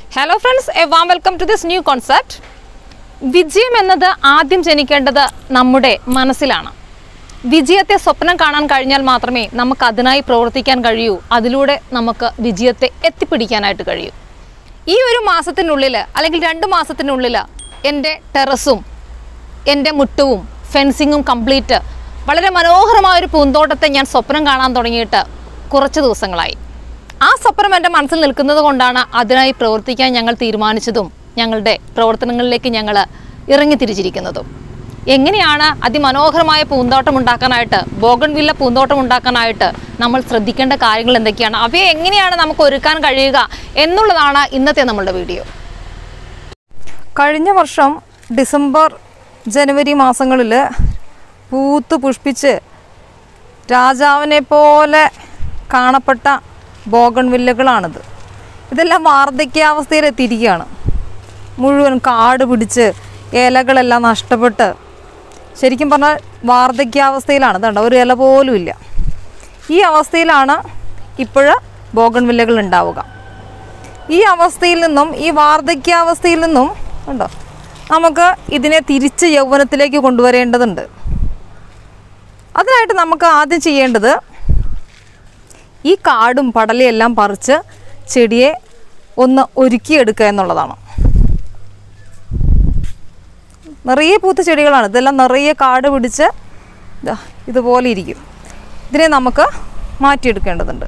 Hello friends a warm welcome to this new concept വിജയം എന്നത് ആദ്യം ജനിക്കേണ്ടത് നമ്മുടെ മനസ്സിലാണ് വിജയത്തെ സ്വപ്നം കാണാൻ കഴിഞ്ഞാൽ മാത്രമേ നമുക്ക് അതിനായി പ്രവർത്തിക്കാൻ കഴിയൂ അതിലൂടെ നമുക്ക് വിജയത്തെ എത്തിപ്പിടിക്കാനായിട്ട് കഴിയൂ ഈ ഒരു മാസത്തിനുള്ളിൽ അല്ലെങ്കിൽ രണ്ട് മാസത്തിനുള്ളിൽ എൻ്റെ ടെറസും എൻ്റെ മുറ്റവും ഫെൻസിങ്ങും കംപ്ലീറ്റ് വളരെ മനോഹരമായ ഒരു പൂന്തോട്ടത്തെ ഞാൻ സ്വപ്നം കാണാൻ തുടങ്ങിയിട്ട് കുറച്ച് ദിവസങ്ങളായി ആ സ്വപ്നം എൻ്റെ മനസ്സിൽ നിൽക്കുന്നത് കൊണ്ടാണ് അതിനായി പ്രവർത്തിക്കാൻ ഞങ്ങൾ തീരുമാനിച്ചതും ഞങ്ങളുടെ പ്രവർത്തനങ്ങളിലേക്ക് ഞങ്ങൾ ഇറങ്ങി തിരിച്ചിരിക്കുന്നതും എങ്ങനെയാണ് അതിമനോഹരമായ പൂന്തോട്ടം ഉണ്ടാക്കാനായിട്ട് ബോഗൺവില്ല പൂന്തോട്ടം ഉണ്ടാക്കാനായിട്ട് നമ്മൾ ശ്രദ്ധിക്കേണ്ട കാര്യങ്ങൾ എന്തൊക്കെയാണ് അവയെ എങ്ങനെയാണ് നമുക്ക് ഒരുക്കാൻ കഴിയുക എന്നുള്ളതാണ് ഇന്നത്തെ നമ്മളുടെ വീഡിയോ കഴിഞ്ഞ വർഷം ഡിസംബർ ജനുവരി മാസങ്ങളിൽ പൂത്ത് പുഷ്പിച്ച് രാജാവിനെ പോലെ കാണപ്പെട്ട ബോഗൺവില്ലകളാണിത് ഇതെല്ലാം വാർദ്ധക്യാവസ്ഥയിലെത്തിയിരിക്കുകയാണ് മുഴുവൻ കാട് പിടിച്ച് ഇലകളെല്ലാം നഷ്ടപ്പെട്ട് ശരിക്കും പറഞ്ഞാൽ വാർദ്ധക്യാവസ്ഥയിലാണ് ഇതുണ്ട് ഒരു ഇല പോലും ഇല്ല ഈ അവസ്ഥയിലാണ് ഇപ്പോഴ് ബോഗൺവില്ലകൾ ഉണ്ടാവുക ഈ അവസ്ഥയിൽ നിന്നും ഈ വാർദ്ധക്യാവസ്ഥയിൽ നിന്നും ഉണ്ടോ നമുക്ക് ഇതിനെ തിരിച്ച് യൗവനത്തിലേക്ക് കൊണ്ടുവരേണ്ടതുണ്ട് അതിനായിട്ട് നമുക്ക് ആദ്യം ചെയ്യേണ്ടത് ഈ കാടും പടലയും എല്ലാം പറിച്ച് ചെടിയെ ഒന്ന് ഒരുക്കിയെടുക്കുക എന്നുള്ളതാണ് നിറയെ പൂത്ത ചെടികളാണ് ഇതെല്ലാം നിറയെ കാട് പിടിച്ച് ദാ ഇതുപോലെ ഇരിക്കും ഇതിനെ നമുക്ക് മാറ്റിയെടുക്കേണ്ടതുണ്ട്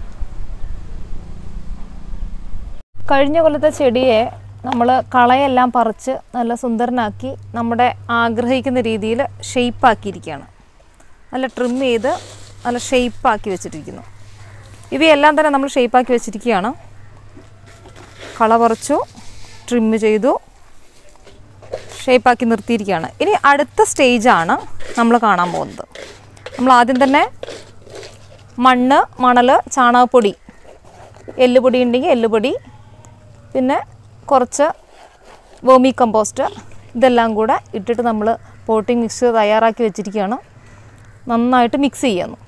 കഴിഞ്ഞ കൊല്ലത്തെ ചെടിയെ നമ്മൾ കളയെല്ലാം പറിച്ച് നല്ല സുന്ദരനാക്കി നമ്മുടെ ആഗ്രഹിക്കുന്ന രീതിയിൽ ഷെയ്പ്പാക്കിയിരിക്കുകയാണ് നല്ല ട്രിം ചെയ്ത് നല്ല ഷെയ്പ്പാക്കി വെച്ചിട്ടിരിക്കുന്നു ഇവയെല്ലാം തന്നെ നമ്മൾ ഷെയ്പ്പാക്കി വെച്ചിരിക്കുകയാണ് കള പറിച്ചു ട്രിം ചെയ്തു ഷേപ്പാക്കി നിർത്തിയിരിക്കുകയാണ് ഇനി അടുത്ത സ്റ്റേജാണ് നമ്മൾ കാണാൻ പോകുന്നത് നമ്മൾ ആദ്യം തന്നെ മണ്ണ് മണൽ ചാണകപ്പൊടി എല്ലുപൊടി ഉണ്ടെങ്കിൽ എല്ലുപൊടി പിന്നെ കുറച്ച് വേമി കമ്പോസ്റ്റ് ഇതെല്ലാം കൂടെ ഇട്ടിട്ട് നമ്മൾ പോട്ടിംഗ് മിക്സ് തയ്യാറാക്കി വെച്ചിരിക്കുകയാണ് നന്നായിട്ട് മിക്സ് ചെയ്യുന്നു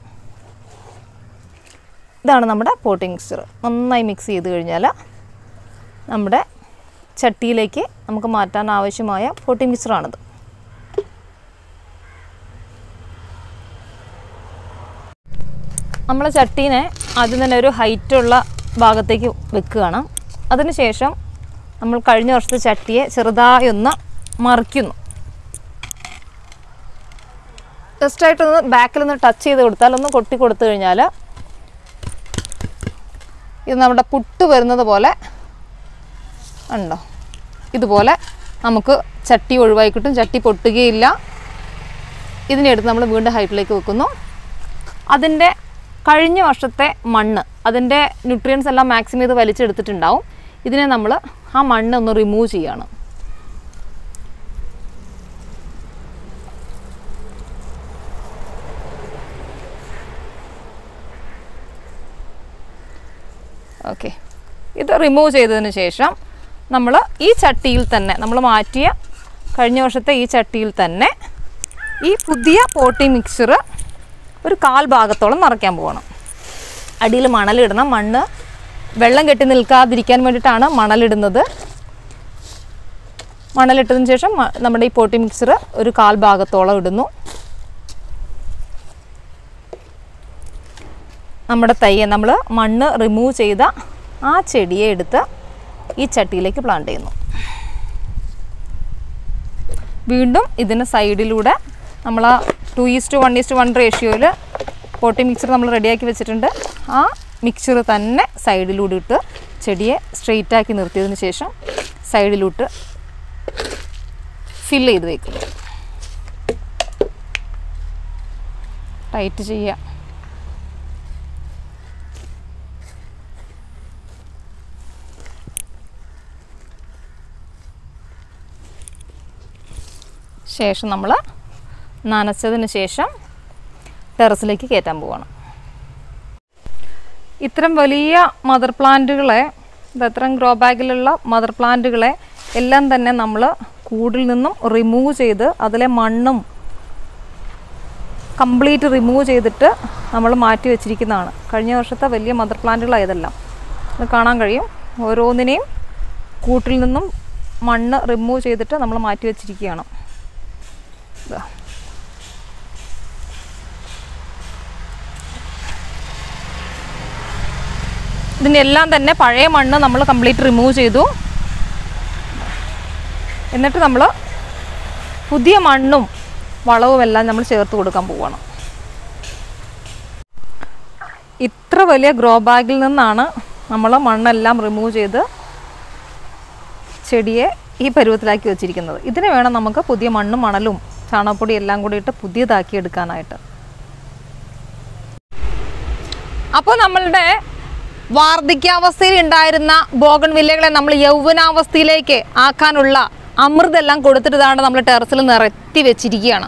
ഇതാണ് നമ്മുടെ പോട്ടിംഗ് മിക്സ്ചർ നന്നായി മിക്സ് ചെയ്ത് കഴിഞ്ഞാൽ നമ്മുടെ ചട്ടിയിലേക്ക് നമുക്ക് മാറ്റാൻ ആവശ്യമായ പോട്ടിംഗ് മിക്സറാണിത് നമ്മൾ ചട്ടീനെ ആദ്യം തന്നെ ഒരു ഹൈറ്റുള്ള ഭാഗത്തേക്ക് വെക്കുകയാണ് അതിനുശേഷം നമ്മൾ കഴിഞ്ഞ വർഷത്തെ ചട്ടിയെ ചെറുതായി ഒന്ന് മറിക്കുന്നു ജസ്റ്റായിട്ടൊന്ന് ബാക്കിൽ നിന്ന് ടച്ച് ചെയ്ത് കൊടുത്താൽ ഒന്ന് കൊട്ടി കൊടുത്തു കഴിഞ്ഞാൽ ഇത് നമ്മുടെ പുട്ട് വരുന്നത് പോലെ ഉണ്ടോ ഇതുപോലെ നമുക്ക് ചട്ടി ഒഴിവായി കിട്ടും ചട്ടി പൊട്ടുകയില്ല ഇതിനെ എടുത്ത് നമ്മൾ വീണ്ടും ഹൈറ്റിലേക്ക് വെക്കുന്നു അതിൻ്റെ കഴിഞ്ഞ വർഷത്തെ മണ്ണ് അതിൻ്റെ ന്യൂട്രിയൻസ് എല്ലാം മാക്സിമം ഇത് വലിച്ചെടുത്തിട്ടുണ്ടാവും ഇതിനെ നമ്മൾ ആ മണ്ണ് ഒന്ന് റിമൂവ് ചെയ്യാണ് ഓക്കെ ഇത് റിമൂവ് ചെയ്തതിന് ശേഷം നമ്മൾ ഈ ചട്ടിയിൽ തന്നെ നമ്മൾ മാറ്റിയ കഴിഞ്ഞ വർഷത്തെ ഈ ചട്ടിയിൽ തന്നെ ഈ പുതിയ പോട്ടി മിക്സർ ഒരു കാൽ ഭാഗത്തോളം നിറയ്ക്കാൻ പോകണം അടിയിൽ മണലിടണം മണ്ണ് വെള്ളം കെട്ടി നിൽക്കാതിരിക്കാൻ വേണ്ടിയിട്ടാണ് മണലിടുന്നത് മണലിട്ടതിന് ശേഷം മ- നമ്മുടെ ഈ പോട്ടി മിക്സർ ഒരു കാൽ ഭാഗത്തോളം ഇടുന്നു നമ്മുടെ തയ്യെ നമ്മൾ മണ്ണ് റിമൂവ് ചെയ്ത ആ ചെടിയെ എടുത്ത് ഈ ചട്ടിയിലേക്ക് പ്ലാന്റ് ചെയ്യുന്നു വീണ്ടും ഇതിന് സൈഡിലൂടെ നമ്മൾ ആ two is to one is to one റേഷ്യോയിൽ പോട്ടി മിക്സർ നമ്മൾ റെഡിയാക്കി വെച്ചിട്ടുണ്ട് ആ മിക്സർ തന്നെ സൈഡിലൂടെ ഇട്ട് ചെടിയെ സ്ട്രെയിറ്റ് ആക്കി നിർത്തിയതിന് ശേഷം സൈഡിലോട്ട് ഫില്ല് ചെയ്ത് വെക്കുന്നു ടൈറ്റ് ചെയ്യുക ശേഷം നമ്മൾ നനച്ചതിന് ശേഷം ടെറസിലേക്ക് കയറ്റാൻ പോവാണ് ഇത്തരം വലിയ മദർ പ്ലാന്റുകളെ ഇത് ഇത്തരം ഗ്രോ ബാഗിലുള്ള മദർ പ്ലാന്റുകളെ എല്ലാം തന്നെ നമ്മൾ കൂടിൽ നിന്നും റിമൂവ് ചെയ്ത് അതിലെ മണ്ണും കംപ്ലീറ്റ് റിമൂവ് ചെയ്തിട്ട് നമ്മൾ മാറ്റി വെച്ചിരിക്കുന്നതാണ് കഴിഞ്ഞ വർഷത്തെ വലിയ മദർ പ്ലാന്റുകളായതെല്ലാം ഇത് കാണാൻ കഴിയും ഓരോന്നിനെയും കൂട്ടിൽ നിന്നും മണ്ണ് റിമൂവ് ചെയ്തിട്ട് നമ്മൾ മാറ്റി വെച്ചിരിക്കുകയാണ് ഇതാ. ഇതിനെല്ലാം തന്നെ പഴയ മണ്ണ് നമ്മൾ കംപ്ലീറ്റ് റിമൂവ് ചെയ്തു എന്നിട്ട് നമ്മൾ പുതിയ മണ്ണും വളവും എല്ലാം നമ്മൾ ചേർത്ത് കൊടുക്കാൻ പോവുകയാണ് ഇത്ര വലിയ ഗ്രോ ബാഗിൽ നിന്നാണ് നമ്മൾ മണ്ണെല്ലാം റിമൂവ് ചെയ്ത് ചെടിയെ ഈ പരുവത്തിലാക്കി വെച്ചിരിക്കുന്നത് ഇതിന് വേണം നമുക്ക് പുതിയ മണ്ണും മണലും ചാണകപ്പൊടി എല്ലാം കൂടി ഇട്ട് പുതിയതാക്കി എടുക്കാനായിട്ട് അപ്പോൾ നമ്മളുടെ വാർദ്ധക്യാവസ്ഥയിൽ ഉണ്ടായിരുന്ന ബോഗൺ വില്ലകളെ നമ്മൾ യൗവനാവസ്ഥയിലേക്ക് ആക്കാനുള്ള അമൃതെല്ലാം കൊടുത്തിട്ട് ഇതാണ് നമ്മൾ ടെറസിൽ നിരത്തി വെച്ചിരിക്കുകയാണ്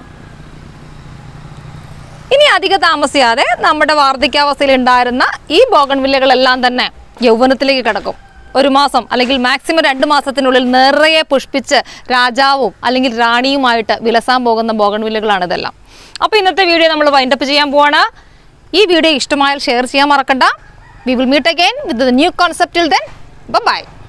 ഇനി അധിക താമസിയാതെ നമ്മുടെ വാർദ്ധക്യാവസ്ഥയിൽ ഉണ്ടായിരുന്ന ഈ ബോഗൺ വില്ലകളെല്ലാം തന്നെ യൗവനത്തിലേക്ക് കിടക്കും ഒരു മാസം അല്ലെങ്കിൽ മാക്സിമം രണ്ട് മാസത്തിനുള്ളിൽ നിറയെ പുഷ്പിച്ച് രാജാവും അല്ലെങ്കിൽ റാണിയുമായിട്ട് വിലസാൻ പോകുന്ന ബോഗൺ വില്ലകളാണ് ഇതെല്ലാം അപ്പോൾ ഇന്നത്തെ വീഡിയോ നമ്മൾ വൈൻഡപ്പ് ചെയ്യാൻ പോവാണ് ഈ വീഡിയോ ഇഷ്ടമായാൽ ഷെയർ ചെയ്യാൻ മറക്കണ്ട we will meet again with new കോൺസെപ്റ്റിൽ ദെൻ ബൈ